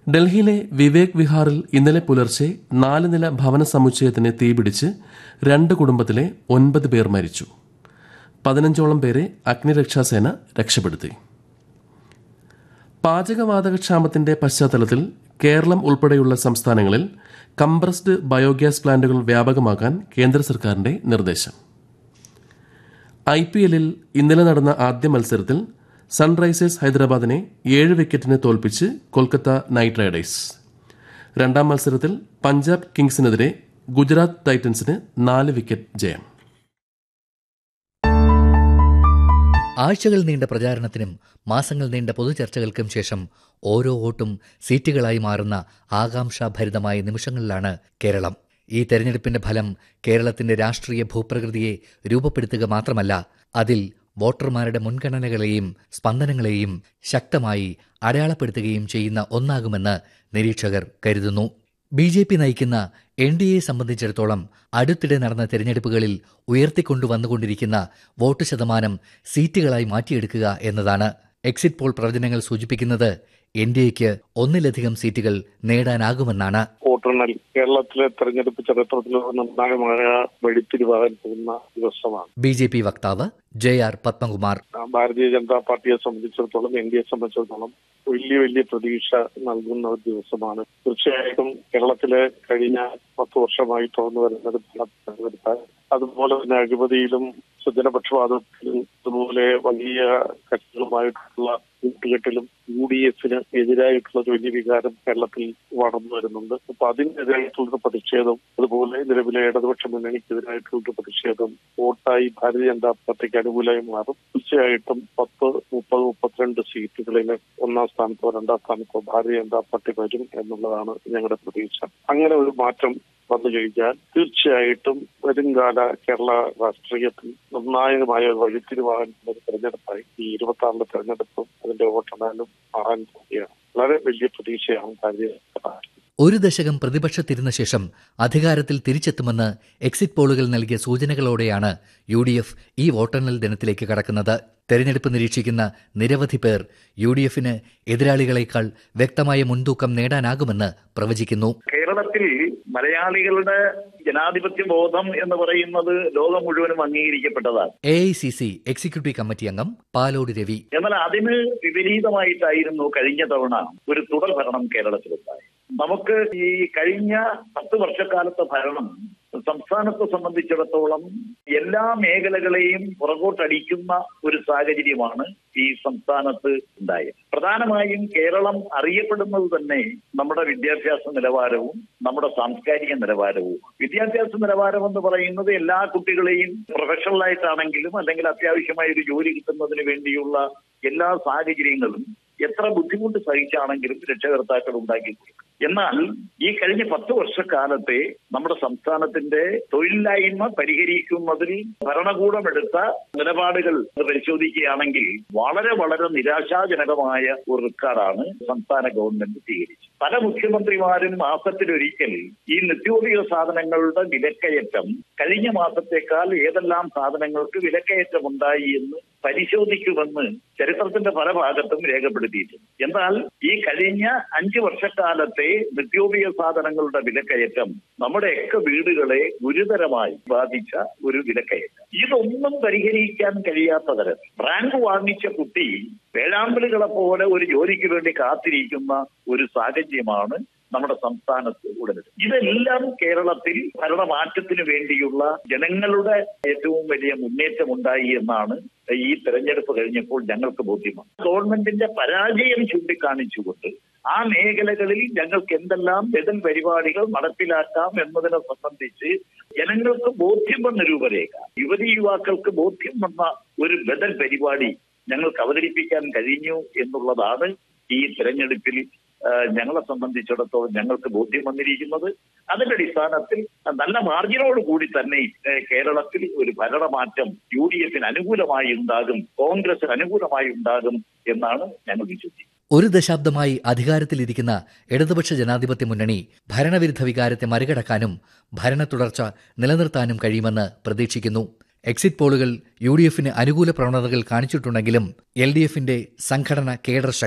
ഡൽഹിയിലെ വിവേക് വിഹാറിൽ ഇന്നലെ പുലർച്ചെ നാല് നില ഭവന സമുച്ചയത്തിന് തീപിടിച്ച് രണ്ട് കുടുംബത്തിലെ ഒൻപത് പേർ മരിച്ചു പതിനഞ്ചോളം പേരെ അഗ്നിരക്ഷാസേന രക്ഷപ്പെടുത്തി പാചകവാതകക്ഷാമത്തിന്റെ പശ്ചാത്തലത്തിൽ കേരളം ഉൾപ്പെടെയുള്ള സംസ്ഥാനങ്ങളിൽ കംപ്രസ്ഡ് ബയോഗ്യാസ് പ്ലാന്റുകൾ വ്യാപകമാക്കാൻ കേന്ദ്ര സർക്കാരിന്റെ നിർദ്ദേശം ഐ പി എല്ലിൽ ഇന്നലെ നടന്ന ആദ്യ മത്സരത്തിൽ സൺറൈസേഴ്സ് ഹൈദരാബാദിനെ ഏഴ് വിക്കറ്റിന് തോൽപ്പിച്ച് കൊൽക്കത്ത നൈറ്റ് റൈഡേഴ്സ് രണ്ടാം മത്സരത്തിൽ പഞ്ചാബ് കിങ്സിനെതിരെ ഗുജറാത്ത് ടൈറ്റൻസിന് നാല് വിക്കറ്റ് ജയം ആഴ്ചകൾ നീണ്ട പ്രചാരണത്തിനും മാസങ്ങൾ നീണ്ട പൊതുചർച്ചകൾക്കും ശേഷം ഓരോ വോട്ടും സീറ്റുകളായി മാറുന്ന ആകാംക്ഷാഭരിതമായ നിമിഷങ്ങളിലാണ് കേരളം ഈ തെരഞ്ഞെടുപ്പിന്റെ ഫലം കേരളത്തിന്റെ രാഷ്ട്രീയ ഭൂപ്രകൃതിയെ രൂപപ്പെടുത്തുക മാത്രമല്ല അതിൽ വോട്ടർമാരുടെ മുൻഗണനകളെയും സ്പന്ദനങ്ങളെയും ശക്തമായി അടയാളപ്പെടുത്തുകയും ചെയ്യുന്ന ഒന്നാകുമെന്ന് നിരീക്ഷകർ കരുതുന്നു ബി ജെ പി നയിക്കുന്ന എൻ ഡി എയെ സംബന്ധിച്ചിടത്തോളം അടുത്തിടെ നടന്ന തെരഞ്ഞെടുപ്പുകളിൽ ഉയർത്തിക്കൊണ്ടുവന്നുകൊണ്ടിരിക്കുന്ന വോട്ട് ശതമാനം സീറ്റുകളായി മാറ്റിയെടുക്കുക എന്നതാണ് എക്സിറ്റ് പോൾ പ്രവചനങ്ങൾ സൂചിപ്പിക്കുന്നത് എൻ ഡി എക്ക് ഒന്നിലധികം സീറ്റുകൾ നേടാനാകുമെന്നാണ് വോട്ടെണ്ണൽ കേരളത്തിലെ തെരഞ്ഞെടുപ്പ് ചരിത്രത്തിൽ ഒരു നിർണായകമായ വെടിത്തിരിവാകാൻ പോകുന്ന ദിവസമാണ് ബി ജെ പി വക്താവ് ജെ ആർ പത്മകുമാർ ഭാരതീയ ജനതാ പാർട്ടിയെ സംബന്ധിച്ചിടത്തോളം എൻ ഡി എ സംബന്ധിച്ചിടത്തോളം വലിയ വലിയ പ്രതീക്ഷ നൽകുന്ന ഒരു ദിവസമാണ് തീർച്ചയായിട്ടും കേരളത്തിലെ കഴിഞ്ഞ പത്ത് വർഷമായി തുറന്നു വരുന്ന ഒരു തെരഞ്ഞെടുപ്പ് അതുപോലെ തന്നെ അഴിമതിയിലും സ്വജനപക്ഷപാതത്തിലും അതുപോലെ വലിയ കക്ഷികളുമായിട്ടുള്ള കൂട്ടുകെട്ടിലും യു ഡി എഫിന് എതിരായിട്ടുള്ള ഒരു വലിയ വികാരം കേരളത്തിൽ വളർന്നു വരുന്നുണ്ട് അപ്പൊ അതിനെതിരായിട്ടുള്ള പ്രതിഷേധം അതുപോലെ നിലവിലെ ഇടതുപക്ഷ മുന്നണിക്കെതിരായിട്ടുള്ള പ്രതിഷേധം വോട്ടായി ഭാരതീയ ജനതാ പാർട്ടിക്ക് അനുകൂലമായി മാറും തീർച്ചയായിട്ടും പത്ത് മുപ്പത് മുപ്പത്തിരണ്ട് സീറ്റുകളിൽ ഒന്നാം സ്ഥാനത്തോ രണ്ടാം സ്ഥാനത്തോ ഭാരതീയ ജനതാ പാർട്ടി വരും എന്നുള്ളതാണ് ഞങ്ങളുടെ പ്രതീക്ഷ അങ്ങനെ ഒരു മാറ്റം വന്നു കഴിഞ്ഞാൽ തീർച്ചയായിട്ടും വരുംകാല കേരള രാഷ്ട്രീയത്തിൽ നിർണായകമായ ഒരു വഴിത്തിരിവാകാൻ ഒരു തെരഞ്ഞെടുപ്പായി ഈ ഇരുപത്തി ആറിലെ തെരഞ്ഞെടുപ്പും അതിന്റെ വോട്ടെണ്ണാലും മാറാൻ പോവുകയാണ് വളരെ വലിയ പ്രതീക്ഷയാണ് ഭാരതീയ ജനതാ പാർട്ടി ഒരു ദശകം പ്രതിപക്ഷത്തിരുന്ന ശേഷം അധികാരത്തിൽ തിരിച്ചെത്തുമെന്ന് എക്സിറ്റ് പോളുകൾ നൽകിയ സൂചനകളോടെയാണ് യു ഡി എഫ് ഈ വോട്ടെണ്ണൽ ദിനത്തിലേക്ക് കടക്കുന്നത് തെരഞ്ഞെടുപ്പ് നിരീക്ഷിക്കുന്ന നിരവധി പേർ യു ഡി എഫിന് എതിരാളികളെക്കാൾ വ്യക്തമായ മുൻതൂക്കം നേടാനാകുമെന്ന് പ്രവചിക്കുന്നു കേരളത്തിൽ മലയാളികളുടെ ജനാധിപത്യ ബോധം എന്ന് പറയുന്നത് ലോകം മുഴുവനും അംഗീകരിക്കപ്പെട്ടതാണ് A I C C executive committee അംഗം പാലോട് രവി എന്നാൽ അതിന് വിപരീതമായിട്ടായിരുന്നു കഴിഞ്ഞ തവണ ഒരു തുടർ ഭരണം കേരളത്തിലുണ്ടായി നമുക്ക് ഈ കഴിഞ്ഞ പത്ത് വർഷക്കാലത്തെ ഭരണം സംസ്ഥാനത്തെ സംബന്ധിച്ചിടത്തോളം എല്ലാ മേഖലകളെയും പുറകോട്ടടിക്കുന്ന ഒരു സാഹചര്യമാണ് ഈ സംസ്ഥാനത്ത് ഉണ്ടായത് പ്രധാനമായും കേരളം അറിയപ്പെടുന്നത് തന്നെ നമ്മുടെ വിദ്യാഭ്യാസ നിലവാരവും നമ്മുടെ സാംസ്കാരിക നിലവാരവും വിദ്യാഭ്യാസ നിലവാരം എന്ന് പറയുന്നത് എല്ലാ കുട്ടികളെയും പ്രൊഫഷണലായിട്ടാണെങ്കിലും അല്ലെങ്കിൽ അത്യാവശ്യമായ ഒരു ജോലി കിട്ടുന്നതിന് വേണ്ടിയുള്ള എല്ലാ സാഹചര്യങ്ങളും എത്ര ബുദ്ധിമുട്ട് സഹിച്ചാണെങ്കിലും രക്ഷകർത്താക്കൾ ഉണ്ടാക്കി കൊടുക്കും എന്നാൽ ഈ കഴിഞ്ഞ പത്ത് വർഷക്കാലത്തെ നമ്മുടെ സംസ്ഥാനത്തിന്റെ തൊഴിലില്ലായ്മ പരിഹരിക്കുന്നതിൽ ഭരണകൂടമെടുത്ത നിലപാടുകൾ പരിശോധിക്കുകയാണെങ്കിൽ വളരെ വളരെ നിരാശാജനകമായ ഒരു റിക്കാർഡാണ് സംസ്ഥാന ഗവൺമെന്റ് സ്വീകരിച്ചത് പല മുഖ്യമന്ത്രിമാരും മാസത്തിലൊരിക്കൽ ഈ നിത്യോപയോഗ സാധനങ്ങളുടെ വിലക്കയറ്റം കഴിഞ്ഞ മാസത്തേക്കാൾ ഏതെല്ലാം സാധനങ്ങൾക്ക് വിലക്കയറ്റം ഉണ്ടായി എന്ന് പരിശോധിക്കുമെന്ന് ചരിത്രത്തിന്റെ പല ഭാഗത്തും രേഖപ്പെടുത്തിയിട്ടുണ്ട് എന്നാൽ ഈ കഴിഞ്ഞ അഞ്ചു വർഷക്കാലത്തെ നിത്യോപയോഗ സാധനങ്ങളുടെ വിലക്കയറ്റം നമ്മുടെയൊക്കെ വീടുകളെ ഗുരുതരമായി ബാധിച്ച ഒരു വിലക്കയറ്റം ഇതൊന്നും പരിഹരിക്കാൻ കഴിയാത്ത തരം റാങ്ക് വാങ്ങിച്ച കുട്ടി വേഴാമ്പലുകളെ പോലെ ഒരു ജോലിക്ക് വേണ്ടി കാത്തിരിക്കുന്ന ഒരു സാഹചര്യമാണ് നമ്മുടെ സംസ്ഥാനത്ത് ഉടനടി ഇതെല്ലാം കേരളത്തിൽ ഭരണമാറ്റത്തിന് വേണ്ടിയുള്ള ജനങ്ങളുടെ ഏറ്റവും വലിയ മുന്നേറ്റം ഉണ്ടായി എന്നാണ് ഈ തെരഞ്ഞെടുപ്പ് കഴിഞ്ഞപ്പോൾ ഞങ്ങൾക്ക് ബോധ്യമാണ് ഗവൺമെന്റിന്റെ പരാജയം ചൂണ്ടിക്കാണിച്ചുകൊണ്ട് ആ മേഖലകളിൽ ഞങ്ങൾക്ക് എന്തെല്ലാം ബദൽ പരിപാടികൾ നടപ്പിലാക്കാം എന്നതിനെ സംബന്ധിച്ച് ജനങ്ങൾക്ക് ബോധ്യം വന്ന രൂപരേഖ യുവതി യുവാക്കൾക്ക് ബോധ്യം വന്ന ഒരു ബദൽ പരിപാടി ഞങ്ങൾക്ക് അവതരിപ്പിക്കാൻ കഴിഞ്ഞു എന്നുള്ളതാണ് ഈ തെരഞ്ഞെടുപ്പിൽ ഞങ്ങളെ സംബന്ധിച്ചിടത്തോളം ഞങ്ങൾക്ക് ബോധ്യം വന്നിരിക്കുന്നത് അതിന്റെ അടിസ്ഥാനത്തിൽ നല്ല മാർജിനോട് കൂടി തന്നെ കേരളത്തിൽ ഒരു ഭരണമാറ്റം യു ഡി എഫിന് അനുകൂലമായി ഉണ്ടാകും കോൺഗ്രസിന് അനുകൂലമായി ഉണ്ടാകും എന്നാണ് ഞങ്ങൾ വിശ്വസിക്കുന്നത് ഒരു ദശാബ്ദമായി അധികാരത്തിലിരിക്കുന്ന ഇടതുപക്ഷ ജനാധിപത്യ മുന്നണി ഭരണവിരുദ്ധ വികാരത്തെ മറികടക്കാനും ഭരണ തുടർച്ച നിലനിർത്താനും കഴിയുമെന്ന് പ്രതീക്ഷിക്കുന്നു എക്സിറ്റ് പോളുകൾ യു ഡി എഫിന് അനുകൂല പ്രവണതകൾ കാണിച്ചിട്ടുണ്ടെങ്കിലും എൽ ഡി എഫിന്റെ സംഘടന കേഡർ ശക്തി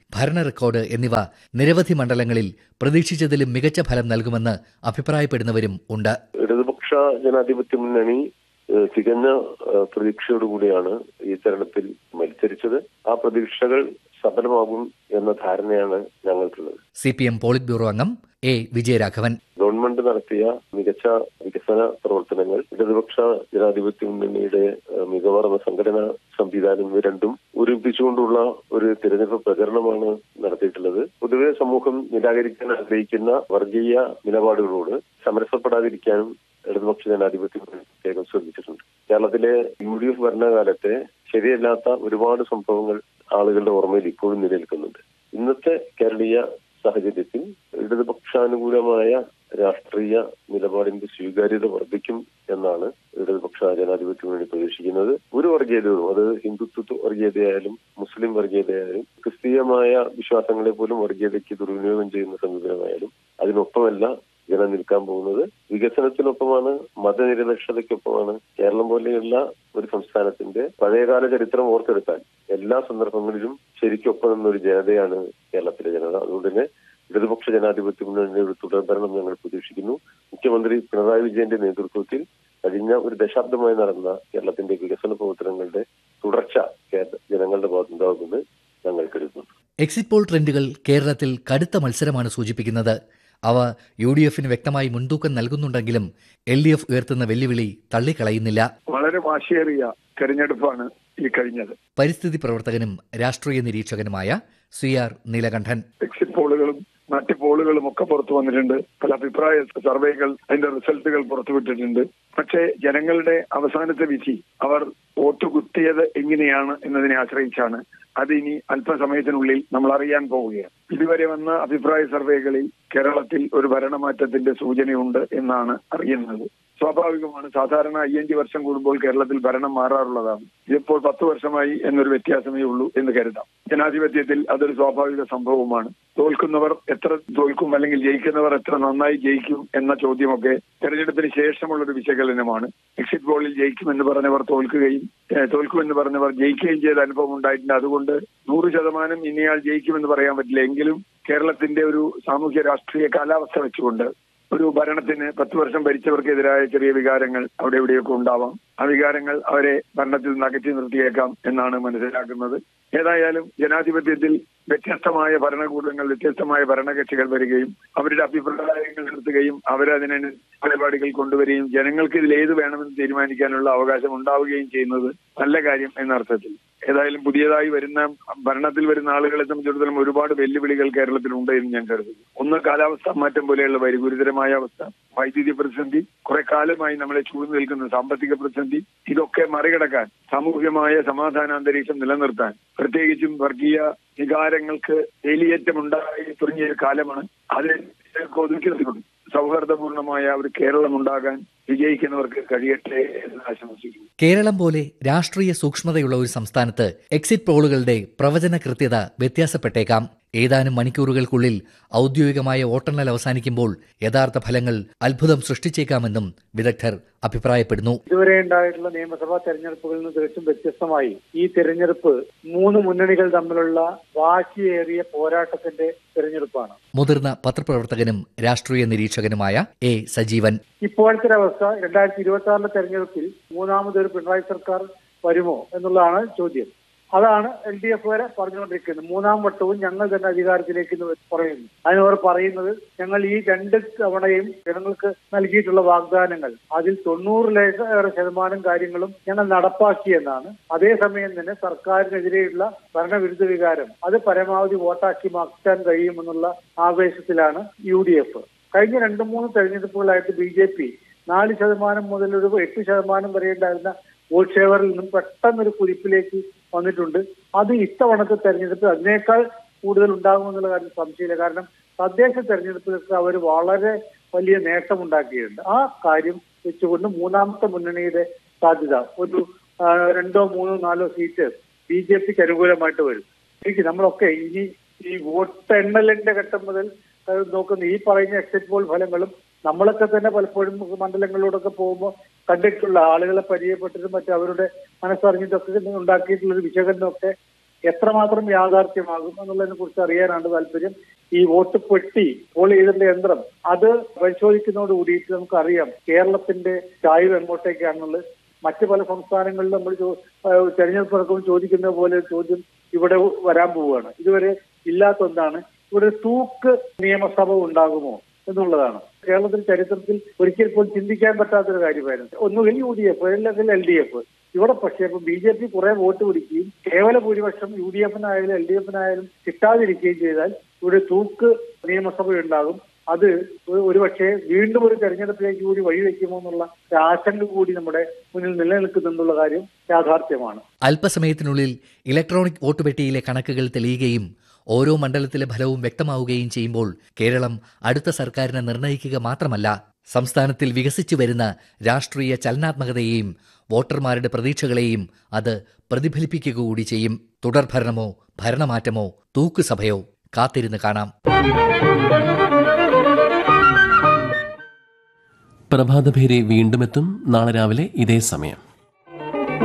ഭരണ റെക്കോർഡ് എന്നിവ നിരവധി മണ്ഡലങ്ങളിൽ പ്രതീക്ഷിച്ചതിലും മികച്ച ഫലം നൽകുമെന്ന് അഭിപ്രായപ്പെടുന്നവരും ഉണ്ട് ഇടതുപക്ഷ ജനാധിപത്യ മുന്നണി ഏഹ്, തികഞ്ഞ ഏഹ്, പ്രതീക്ഷയോടുകൂടിയാണ് ഈ തെരഞ്ഞെടുപ്പിൽ മത്സരിച്ചത് ആ പ്രതീക്ഷകൾ സഫലമാകും എന്ന ധാരണയാണ് ഞങ്ങൾക്കുള്ളത് C P M politburo അംഗം എ വിജയരാഘവൻ ഗവൺമെന്റ് നടത്തിയ മികച്ച വികസന പ്രവർത്തനങ്ങൾ ഇടതുപക്ഷ ജനാധിപത്യ മുന്നണിയുടെ ഏഹ്, മികവാർന്ന സംഘടനാ സംവിധാനം ഇവ രണ്ടും ഒരുമിപ്പിച്ചുകൊണ്ടുള്ള ഒരു തിരഞ്ഞെടുപ്പ് പ്രചരണമാണ് നടത്തിയിട്ടുള്ളത് പൊതുവെ സമൂഹം നിരാകരിക്കാൻ ആഗ്രഹിക്കുന്ന വർഗീയ നിലപാടുകളോട് സമരസപ്പെടാതിരിക്കാനും ഇടതുപക്ഷ ജനാധിപത്യ മുന്നണി പ്രത്യേകം ശ്രദ്ധിച്ചിട്ടുണ്ട് കേരളത്തിലെ യു ഡി എഫ് ഭരണകാലത്തെ ശരിയല്ലാത്ത ഒരുപാട് സംഭവങ്ങൾ ആളുകളുടെ ഓർമ്മയിൽ ഇപ്പോഴും നിലനിൽക്കുന്നുണ്ട് ഇന്നത്തെ കേരളീയ സാഹചര്യത്തിൽ ഇടതുപക്ഷാനുകൂലമായ രാഷ്ട്രീയ നിലപാടിന്റെ സ്വീകാര്യത വർദ്ധിക്കും എന്നാണ് ഇടതുപക്ഷ ജനാധിപത്യ മുന്നണി പ്രതീക്ഷിക്കുന്നത് ഒരു വർഗീയതയും അത് ഹിന്ദുത്വ വർഗീയതയായാലും മുസ്ലിം വർഗീയതയായാലും ക്രിസ്തീയമായ വിശ്വാസങ്ങളെ പോലും വർഗീയതയ്ക്ക് ദുർവിനിയോഗം ചെയ്യുന്ന സമീപനമായാലും അതിനൊപ്പമല്ല ജനം നിൽക്കാൻ പോകുന്നത് വികസനത്തിനൊപ്പമാണ് മതനിരപേക്ഷതയ്ക്കൊപ്പമാണ് കേരളം പോലെയുള്ള ഒരു സംസ്ഥാനത്തിന്റെ പഴയകാല ചരിത്രം ഓർത്തെടുത്താൽ എല്ലാ സന്ദർഭങ്ങളിലും ശരിക്കൊപ്പം നിന്നൊരു ജനതയാണ് കേരളത്തിലെ ജനത അതുകൊണ്ട് തന്നെ ഇടതുപക്ഷ ജനാധിപത്യ മുന്നണിയുടെ ഒരു തുടർഭരണം ഞങ്ങൾ പ്രതീക്ഷിക്കുന്നു മുഖ്യമന്ത്രി പിണറായി വിജയന്റെ നേതൃത്വത്തിൽ കഴിഞ്ഞ ഒരു ദശാബ്ദമായി നടന്ന കേരളത്തിന്റെ വികസന പ്രവർത്തനങ്ങളുടെ തുടർച്ച കേര- ജനങ്ങളുടെ ഭാഗത്തുണ്ടാകുമെന്ന് ഞങ്ങൾ കരുതുന്നു എക്സിറ്റ് പോൾ ട്രെൻഡുകൾ കേരളത്തിൽ കടുത്ത മത്സരമാണ് സൂചിപ്പിക്കുന്നത് അവ യു ഡി എഫിന് വ്യക്തമായി മുൻതൂക്കം നൽകുന്നുണ്ടെങ്കിലും എൽ ഡി എഫ് ഉയർത്തുന്ന വെല്ലുവിളി തള്ളിക്കളയുന്നില്ല വളരെ വാശിയേറിയ തെരഞ്ഞെടുപ്പാണ് ഈ കഴിഞ്ഞത് പരിസ്ഥിതി പ്രവർത്തകനും രാഷ്ട്രീയ നിരീക്ഷകനുമായ സി ആർ നീലകണ്ഠൻ എക്സിറ്റ് പോളുകളും മറ്റ് പോളുകളും ഒക്കെ പുറത്തു വന്നിട്ടുണ്ട് പല അഭിപ്രായ സർവേകൾ അതിന്റെ റിസൾട്ടുകൾ പുറത്തുവിട്ടിട്ടുണ്ട് പക്ഷേ ജനങ്ങളുടെ അവസാനത്തെ വിധി അവർ വോട്ട് കുത്തിയത് എങ്ങനെയാണ് എന്നതിനെ ആശ്രയിച്ചാണ് അത് ഇനി അല്പസമയത്തിനുള്ളിൽ നമ്മൾ അറിയാൻ പോവുകയാണ് ഇതുവരെ വന്ന അഭിപ്രായ സർവേകളിൽ കേരളത്തിൽ ഒരു ഭരണമാറ്റത്തിന്റെ സൂചനയുണ്ട് എന്നാണ് അറിയുന്നത് സ്വാഭാവികമാണ് സാധാരണ അയ്യഞ്ച് വർഷം കൂടുമ്പോൾ കേരളത്തിൽ ഭരണം മാറാറുള്ളതാണ് ഇതിപ്പോൾ പത്ത് വർഷമായി എന്നൊരു വ്യത്യാസമേ ഉള്ളൂ എന്ന് കരുതാം ജനാധിപത്യത്തിൽ അതൊരു സ്വാഭാവിക സംഭവമാണ് തോൽക്കുന്നവർ എത്ര തോൽക്കും അല്ലെങ്കിൽ ജയിക്കുന്നവർ എത്ര നന്നായി ജയിക്കും എന്ന ചോദ്യമൊക്കെ തെരഞ്ഞെടുപ്പിന് ശേഷമുള്ള ഒരു വിശകലനമാണ് എക്സിറ്റ് പോളിൽ ജയിക്കുമെന്ന് പറഞ്ഞവർ തോൽക്കുകയും ഏഹ്, തോൽക്കുമെന്ന് പറഞ്ഞവർ ജയിക്കുകയും ചെയ്ത അനുഭവം ഉണ്ടായിട്ടുണ്ട് അതുകൊണ്ട് നൂറ് ശതമാനം ഇനിയാൾ ജയിക്കുമെന്ന് പറയാൻ പറ്റില്ല എങ്കിലും കേരളത്തിന്റെ ഒരു സാമൂഹ്യ രാഷ്ട്രീയ കാലാവസ്ഥ വെച്ചുകൊണ്ട് ഒരു ഭരണത്തിന് പത്ത് വർഷം ഭരിച്ചവർക്കെതിരായ ചെറിയ വികാരങ്ങൾ അവിടെ ഇവിടെയൊക്കെ ഉണ്ടാവാം ആ വികാരങ്ങൾ അവരെ ഭരണത്തിൽ നിന്ന് അകറ്റി നിർത്തിയേക്കാം എന്നാണ് മനസ്സിലാക്കുന്നത് ഏതായാലും ജനാധിപത്യത്തിൽ വ്യത്യസ്തമായ ഭരണകൂടങ്ങൾ വ്യത്യസ്തമായ ഭരണകക്ഷികൾ വരികയും അവരുടെ അഭിപ്രായങ്ങൾ നിർത്തുകയും അവരതിനെ പരിപാടികൾ കൊണ്ടുവരികയും ജനങ്ങൾക്ക് ഇതിൽ ഏത് വേണമെന്ന് തീരുമാനിക്കാനുള്ള അവകാശം ഉണ്ടാവുകയും ചെയ്യുന്നത് നല്ല കാര്യം എന്ന അർത്ഥത്തിൽ ഏതായാലും പുതിയതായി വരുന്ന ഭരണത്തിൽ വരുന്ന ആളുകളെ സംബന്ധിച്ചിടത്തോളം ഒരുപാട് വെല്ലുവിളികൾ കേരളത്തിലുണ്ട് എന്ന് ഞാൻ കരുതുന്നു ഒന്ന് കാലാവസ്ഥാ മാറ്റം പോലെയുള്ള വരി ഗുരുതരമായ അവസ്ഥ വൈദ്യുതി പ്രതിസന്ധി കുറെ കാലമായി നമ്മളെ ചൂഴ്ന്നു നിൽക്കുന്ന സാമ്പത്തിക പ്രതിസന്ധി ഇതൊക്കെ മറികടക്കാൻ സാമൂഹ്യമായ സമാധാന അന്തരീക്ഷം നിലനിർത്താൻ പ്രത്യേകിച്ചും വർഗീയ വികാരങ്ങൾക്ക് വേലിയേറ്റമുണ്ടായി തുടങ്ങിയ ഒരു കാലമാണ് അതിൽ ഒതുക്കി നിർത്തിക്കൊണ്ട് സൗഹാർദ്ദപൂർണമായ ഒരു കേരളം ഉണ്ടാകാൻ വിജയിക്കുന്നവർക്ക് കഴിയട്ടെ എന്ന് ആശംസിക്കുന്നു കേരളം പോലെ രാഷ്ട്രീയ സൂക്ഷ്മതയുള്ള ഒരു സംസ്ഥാനത്ത് എക്സിറ്റ് പോളുകളുടെ പ്രവചന കൃത്യത വ്യത്യാസപ്പെട്ടേക്കാം ഏതാനും മണിക്കൂറുകൾക്കുള്ളിൽ ഔദ്യോഗികമായ വോട്ടെണ്ണൽ അവസാനിക്കുമ്പോൾ യഥാർത്ഥ ഫലങ്ങൾ അത്ഭുതം സൃഷ്ടിച്ചേക്കാമെന്നും വിദഗ്ധർ അഭിപ്രായപ്പെടുന്നു ഇതുവരെ ഉണ്ടായിട്ടുള്ള നിയമസഭാ തെരഞ്ഞെടുപ്പുകളിൽ നിന്ന് തികച്ചും വ്യത്യസ്തമായി ഈ തെരഞ്ഞെടുപ്പ് മൂന്ന് മുന്നണികൾ തമ്മിലുള്ള വാശിയേറിയ പോരാട്ടത്തിന്റെ തെരഞ്ഞെടുപ്പാണ് മുതിർന്ന പത്രപ്രവർത്തകനും രാഷ്ട്രീയ നിരീക്ഷകനുമായ എ സജീവൻ ഇപ്പോഴത്തെ അവസ്ഥ രണ്ടായിരത്തി ഇരുപത്തി ആറിലെ തെരഞ്ഞെടുപ്പിൽ മൂന്നാമതൊരു പിണറായി സർക്കാർ വരുമോ എന്നുള്ളതാണ് ചോദ്യം അതാണ് എൽ ഡി എഫ് വരെ പറഞ്ഞുകൊണ്ടിരിക്കുന്നത് മൂന്നാം വട്ടവും ഞങ്ങൾ തന്നെ അധികാരത്തിലേക്ക് എന്ന് പറയുന്നു അതിനവർ പറയുന്നത് ഞങ്ങൾ ഈ രണ്ട് തവണയും ജനങ്ങൾക്ക് നൽകിയിട്ടുള്ള വാഗ്ദാനങ്ങൾ അതിൽ തൊണ്ണൂറിലേറെ ശതമാനം കാര്യങ്ങളും ഞങ്ങൾ നടപ്പാക്കിയെന്നാണ് അതേസമയം തന്നെ സർക്കാരിനെതിരെയുള്ള ഭരണവിരുദ്ധ വികാരം അത് പരമാവധി വോട്ടാക്കി മാറ്റാൻ കഴിയുമെന്നുള്ള ആവേശത്തിലാണ് യു ഡി എഫ് കഴിഞ്ഞ രണ്ട് മൂന്ന് തെരഞ്ഞെടുപ്പുകളായിട്ട് ബി ജെ പി നാല് ശതമാനം മുതൽ ഒരു എട്ട് ശതമാനം വരെ ഉണ്ടായിരുന്ന വോട്ട് ഷെയറിൽ നിന്നും പെട്ടെന്നൊരു കുതിപ്പിലേക്ക് വന്നിട്ടുണ്ട് അത് ഇത്തവണത്തെ തെരഞ്ഞെടുപ്പ് അതിനേക്കാൾ കൂടുതൽ ഉണ്ടാകുമെന്നുള്ള കാര്യം സംശയമില്ല കാരണം തദ്ദേശ തെരഞ്ഞെടുപ്പിലൊക്കെ അവർ വളരെ വലിയ നേട്ടമുണ്ടാക്കിയിട്ടുണ്ട് ആ കാര്യം വെച്ചുകൊണ്ട് മൂന്നാമത്തെ മുന്നണിയുടെ സാധ്യത ഒരു ആ, രണ്ടോ മൂന്നോ നാലോ സീറ്റ് ബി ജെ പിക്ക് അനുകൂലമായിട്ട് വരും എനിക്ക് നമ്മളൊക്കെ ഇനി ഈ വോട്ട് എണ്ണലിന്റെ ഘട്ടം മുതൽ ആ, നോക്കുന്ന ഈ പറയുന്ന എക്സിറ്റ് പോൾ ഫലങ്ങളും നമ്മളൊക്കെ തന്നെ പലപ്പോഴും മണ്ഡലങ്ങളിലൂടെയൊക്കെ പോകുമ്പോൾ കണ്ടിട്ടുള്ള ആളുകളെ പരിചയപ്പെട്ടിട്ടും മറ്റും അവരുടെ മനസ്സറിഞ്ഞിട്ടൊക്കെ ഉണ്ടാക്കിയിട്ടുള്ള ഒരു വിശകലനമൊക്കെ എത്രമാത്രം യാഥാർത്ഥ്യമാകും എന്നുള്ളതിനെ കുറിച്ച് അറിയാനാണ് താല്പര്യം ഈ വോട്ട് പെട്ടി പോൾ ചെയ്തതിന്റെ യന്ത്രം അത് പരിശോധിക്കുന്നതോട് കൂടിയിട്ട് നമുക്കറിയാം കേരളത്തിന്റെ ചായ്വ് എങ്ങോട്ടേക്കാണെന്നുള്ളത് മറ്റ് പല സംസ്ഥാനങ്ങളിലും നമ്മൾ ചോ- ഏഹ് തെരഞ്ഞെടുപ്പ് നടക്കുമ്പോൾ ചോദിക്കുന്ന പോലെ ഒരു ചോദ്യം ഇവിടെ വരാൻ പോവുകയാണ് ഇതുവരെ ഇല്ലാത്ത ഒന്നാണ് ഇവിടെ ഒരു തൂക്ക് നിയമസഭ ഉണ്ടാകുമോ എന്നുള്ളതാണ് കേരളത്തിന്റെ ചരിത്രത്തിൽ ഒരിക്കൽ പോലും ചിന്തിക്കാൻ പറ്റാത്തൊരു കാര്യമായിരുന്നു ഒന്നുകിൽ യു ഡി എഫ് അല്ലെങ്കിൽ എൽ ഡി എഫ് ഇവിടെ പക്ഷേ ഇപ്പൊ ബി ജെ പി കുറെ വോട്ട് പിടിക്കുകയും കേവല ഭൂരിപക്ഷം യു ഡി എഫിനായാലും എൽ ഡി എഫിനായാലും കിട്ടാതിരിക്കുകയും ചെയ്താൽ ഇവിടെ തൂക്ക് നിയമസഭ ഉണ്ടാകും അത് ഒരു- ഒരുപക്ഷെ വീണ്ടും ഒരു തെരഞ്ഞെടുപ്പിലേക്ക് കൂടി വഴിവെക്കുമോ എന്നുള്ള ഒരു ആശങ്ക കൂടി നമ്മുടെ മുന്നിൽ നിലനിൽക്കുന്നെന്നുള്ള കാര്യം യാഥാർത്ഥ്യമാണ് അല്പസമയത്തിനുള്ളിൽ ഇലക്ട്രോണിക് വോട്ടുപെട്ടിയിലെ കണക്കുകൾ തെളിയുകയും ഓരോ മണ്ഡലത്തിലെ ഫലവും വ്യക്തമാവുകയും ചെയ്യുമ്പോൾ കേരളം അടുത്ത സർക്കാരിനെ നിർണയിക്കുക മാത്രമല്ല സംസ്ഥാനത്തിൽ വികസിച്ചു വരുന്ന രാഷ്ട്രീയ ചലനാത്മകതയെയും വോട്ടർമാരുടെ പ്രതീക്ഷകളെയും അത് പ്രതിഫലിപ്പിക്കുക കൂടി ചെയ്യും തുടർഭരണമോ ഭരണമാറ്റമോ തൂക്കുസഭയോ കാത്തിരുന്ന് കാണാം പ്രഭാതഭേരി വീണ്ടും എത്തും നാളെ രാവിലെ ഇതേ സമയം